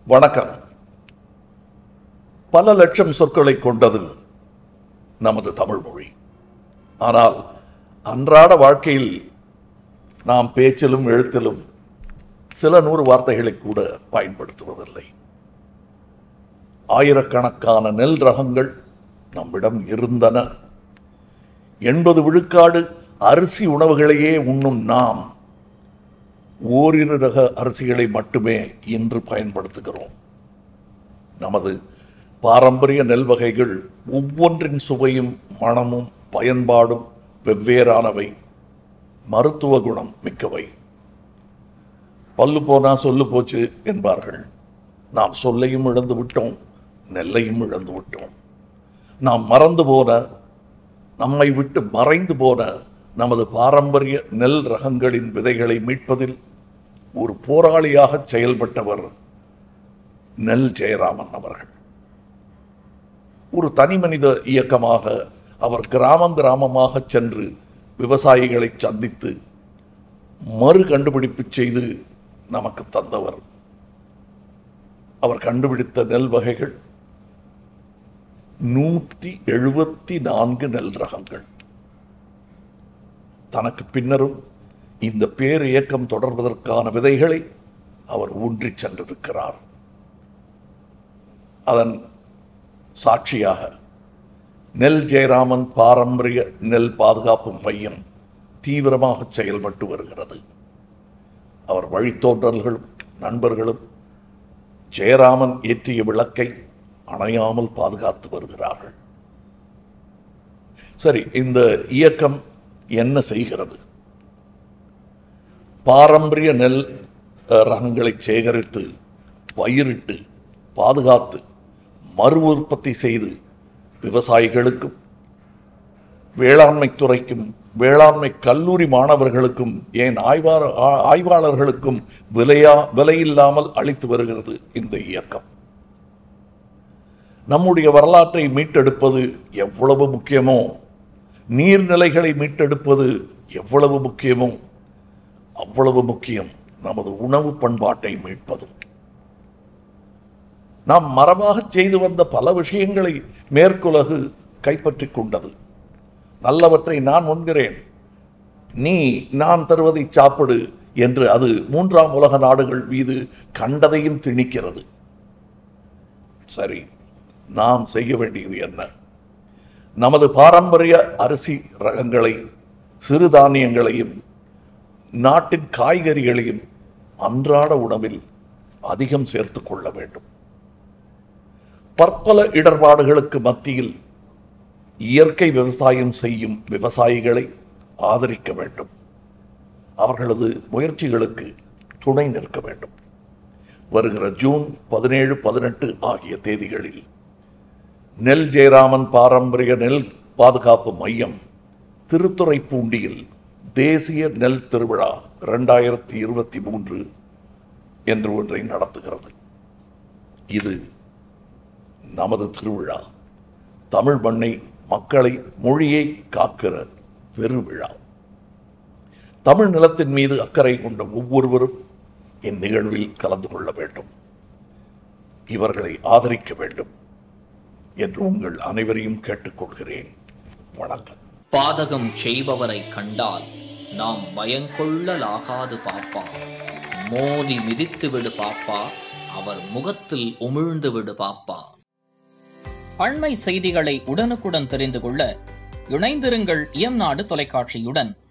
வணக்கம் பல லட்சம் சொற்களை கொண்டது நமது தமிழ் மொழி ஆனால் அன்றாட வாழ்க்கையில் நாம் பேச்சிலும் எழுத்திலும் சில நூறு வார்த்தைகளை கூட பயன்படுத்துவதில்லை ஆயிரக்கணக்கான நெல் ரகங்கள் நம்மிடம் இருந்தன எண்பது விழுக்காடு அரிசி உணவுகளையே உண்ணும் நாம் ஓரிரு ரக அரிசிகளை மட்டுமே இன்று பயன்படுத்துகிறோம் நமது பாரம்பரிய நெல் வகைகள் ஒவ்வொன்றின் சுவையும் மணமும் பயன்பாடும் வெவ்வேறானவை மருத்துவ குணம் மிக்கவை பல்லு போனா சொல்லு போச்சு என்பார்கள் நாம் சொல்லையும் இழந்து விட்டோம் நெல்லையும் இழந்து விட்டோம் நாம் மறந்து போன நம்மை விட்டு மறைந்து போன நமது பாரம்பரிய நெல் ரகங்களின் விதைகளை மீட்பதில் ஒரு போராளியாக செயல்பட்டவர் நெல் ஜெயராமன் அவர்கள் ஒரு தனி மனித இயக்கமாக அவர் கிராமம் கிராமமாக சென்று விவசாயிகளை சந்தித்து மறு கண்டுபிடிப்பு செய்து நமக்கு தந்தவர் அவர் கண்டுபிடித்த நெல் வகைகள் நூற்றி எழுபத்தி நான்கு நெல் ரகங்கள் தனக்கு பின்னரும் இந்த பேர் இயக்கம் தொடர்வதற்கான விதைகளை அவர் ஊன்றி சென்றிருக்கிறார் அதன் சாட்சியாக நெல் ஜெயராமன் பாரம்பரிய நெல் பாதுகாப்பு மையம் தீவிரமாக செயல்பட்டு வருகிறது அவர் வழித்தோன்றல்களும் நண்பர்களும் ஜெயராமன் ஏற்றிய விளக்கை அணையாமல் பாதுகாத்து வருகிறார்கள் சரி இந்த இயக்கம் என்ன செய்கிறது பாரம்பரிய நெல் அஹ், ரகங்களை சேகரித்து பயிரிட்டு பாதுகாத்து மறு உற்பத்தி செய்து விவசாயிகளுக்கும் வேளாண்மை துறைக்கும் வேளாண்மை கல்லூரி மாணவர்களுக்கும் ஏன் ஆய்வாளர் ஆ- ஆய்வாளர்களுக்கும் விலையா விலையில்லாமல் அளித்து வருகிறது இந்த இயக்கம் நம்முடைய வரலாற்றை மீட்டெடுப்பது எவ்வளவு முக்கியமோ நீர்நிலைகளை மீட்டெடுப்பது எவ்வளவு முக்கியமோ அவ்வளவு முக்கியம் நமது உணவு பண்பாட்டை மீட்பதும் நாம் மரபாக செய்து வந்த பல விஷயங்களை மேற்குலகு கைப்பற்றிக் கொண்டது நல்லவற்றை நான் உண்கிறேன் நீ நான் தருவதை சாப்பிடு என்று அது மூன்றாம் உலக நாடுகள் மீது கண்டதையும் திணிக்கிறது சரி நாம் செய்ய வேண்டியது என்ன நமது பாரம்பரிய அரிசி ரகங்களை சிறுதானியங்களையும் நாட்டின் காய்கறிகளையும் அன்றாட உணவில் அதிகம் சேர்த்துக் கொள்ள வேண்டும் பற்பல இடர்பாடுகளுக்கு மத்தியில் இயற்கை விவசாயம் செய்யும் விவசாயிகளை ஆதரிக்க வேண்டும் அவர்களது முயற்சிகளுக்கு துணை நிற்க வேண்டும் வருகிற ஜூன் பதினேழு பதினெட்டு ஆகிய தேதிகளில் நெல் ஜெயராமன் பாரம்பரிய நெல் பாதுகாப்பு மையம் திருத்துறைப்பூண்டியில் தேசிய நெல் திருவிழா ரெண்டாயிரத்தி இருபத்தி மூன்று என்று ஒன்றை நடத்துகிறது இது நமது திருவிழா தமிழ் மண்ணை மக்களை மொழியை காக்கிற பெருவிழா தமிழ் நிலத்தின் மீது அக்கறை கொண்ட ஒவ்வொருவரும் இந்நிகழ்வில் கலந்து கொள்ள வேண்டும் இவர்களை ஆதரிக்க வேண்டும் என்று உங்கள் அனைவரையும் கேட்டுக்கொள்கிறேன் வணக்கம் பாதகம் செய்பவரை கண்டால் நாம் பயங்கொள்ளலாகாது பாப்பா மோதி மிதித்து விடு பாப்பா அவர் முகத்தில் உமிழ்ந்து விடு பாப்பா அண்மை செய்திகளை உடனுக்குடன் தெரிந்து கொள்ள இணைந்திருங்கள் இயம்நாடு தொலைக்காட்சியுடன்